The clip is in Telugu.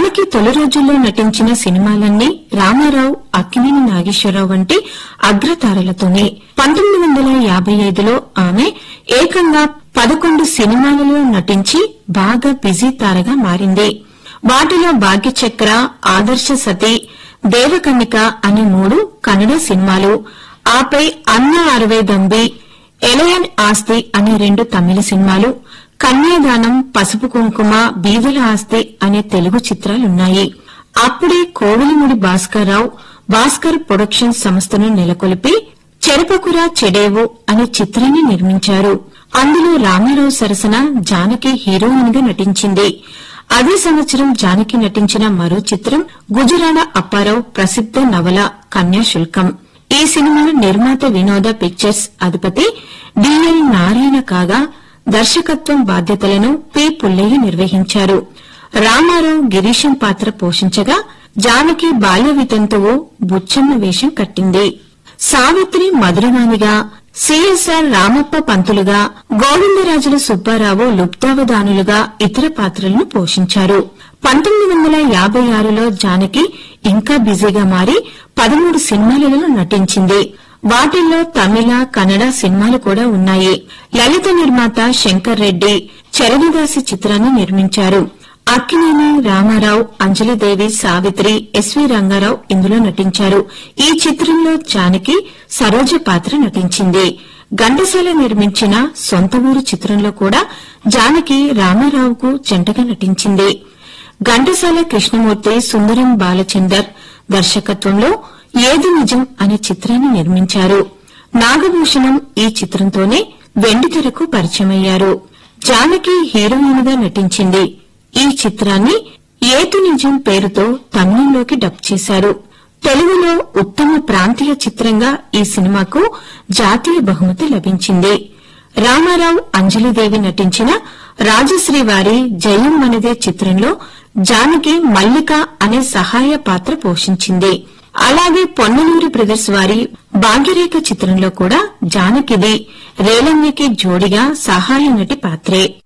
జానకి తొలి రోజుల్లో నటించిన సినిమాలన్నీ రామారావు అక్కినేని నాగేశ్వరరావు వంటి అగ్రతారలతోనే పంతొమ్మిది వందల యాభై ఐదులో ఆమె ఏకంగా పదకొండు సినిమాలలో నటించి బాగా బిజీ తారగా మారింది వాటిలో భాగ్యచక్ర ఆదర్శ సతి దేవకన్నిక అనే మూడు కన్నడ సినిమాలు ఆపై అన్న అరవై దంబి ఎలయన్ ఆస్తి అనే రెండు తమిళ సినిమాలు కన్యాదానం పసుపు కుంకుమ బీదల ఆస్తి అనే తెలుగు చిత్రాలున్నాయి అప్పుడే కోవిలిముడి భాస్కర్రావు భాస్కర్ ప్రొడక్షన్ సంస్థను నెలకొల్పి చెరపకురా చెడేవు అనే చిత్రాన్ని నిర్మించారు అందులో రామారావు సరసన జానకి హీరోయిన్ గా నటించింది అదే సంవత్సరం జానకి నటించిన మరో చిత్రం గుజరాడ అప్పారావు ప్రసిద్ధ నవల కన్యాశుల్కం ఈ సినిమా నిర్మాత వినోద పిక్చర్స్ అధిపతి డిఎల్ నారాయణ కాగా దర్శకత్వం బాధ్యతలను పి పుల్లయ్య నిర్వహించారు రామారావు గిరీశం పాత్ర పోషించగా జానకి బాల్య వితంతువు బుచ్చమ్మ వేషం కట్టింది సావిత్రి మధురవాణిగా సిఎస్ఆర్ రామప్ప పంతులుగా గోవిందరాజుల సుబ్బారావు లుప్తావధానులుగా ఇతర పాత్రలను పోషించారు పంతొమ్మిది వందల యాభై ఆరులో జానకి ఇంకా బిజీగా మారి పదమూడు సినిమాలలో నటించింది వాటిల్లో తమిళ కన్నడ సినిమాలు కూడా ఉన్నాయి లలిత నిర్మాత శంకర్ రెడ్డి చరణదాసి చిత్రాన్ని నిర్మించారు అక్కినేని రామారావు అంజలిదేవి సావిత్రి ఎస్వి రంగారావు ఇందులో నటించారు ఈ చిత్రంలో జానకి సరోజ పాత్ర నటించింది ఘంటసాల నిర్మించిన సొంత ఊరు చిత్రంలో కూడా జానకి రామారావుకు జంటగా నటించింది ఘంటసాల కృష్ణమూర్తి సుందరం బాలచందర్ దర్శకత్వంలో ఏది నిజం అనే చిత్రాన్ని నిర్మించారు నాగభూషణం ఈ చిత్రంతోనే వెండితెరకు పరిచయమయ్యారు జానకి హీరోయిన్ గా నటించింది ఈ చిత్రాన్ని ఏతు నిజం పేరుతో తమిళంలోకి డబ్ చేశారు తెలుగులో ఉత్తమ ప్రాంతీయ చిత్రంగా ఈ సినిమాకు జాతీయ బహుమతి లభించింది రామారావు అంజలిదేవి నటించిన రాజశ్రీ వారి జయం మనదే చిత్రంలో జానకి మల్లిక అనే సహాయ పాత్ర పోషించింది అలాగే పొన్నలూరి బ్రదర్స్ వారి భాగ్యరేఖ చిత్రంలో కూడా జానకిది రేలంగికి జోడిగా సహాయ నటి పాత్రే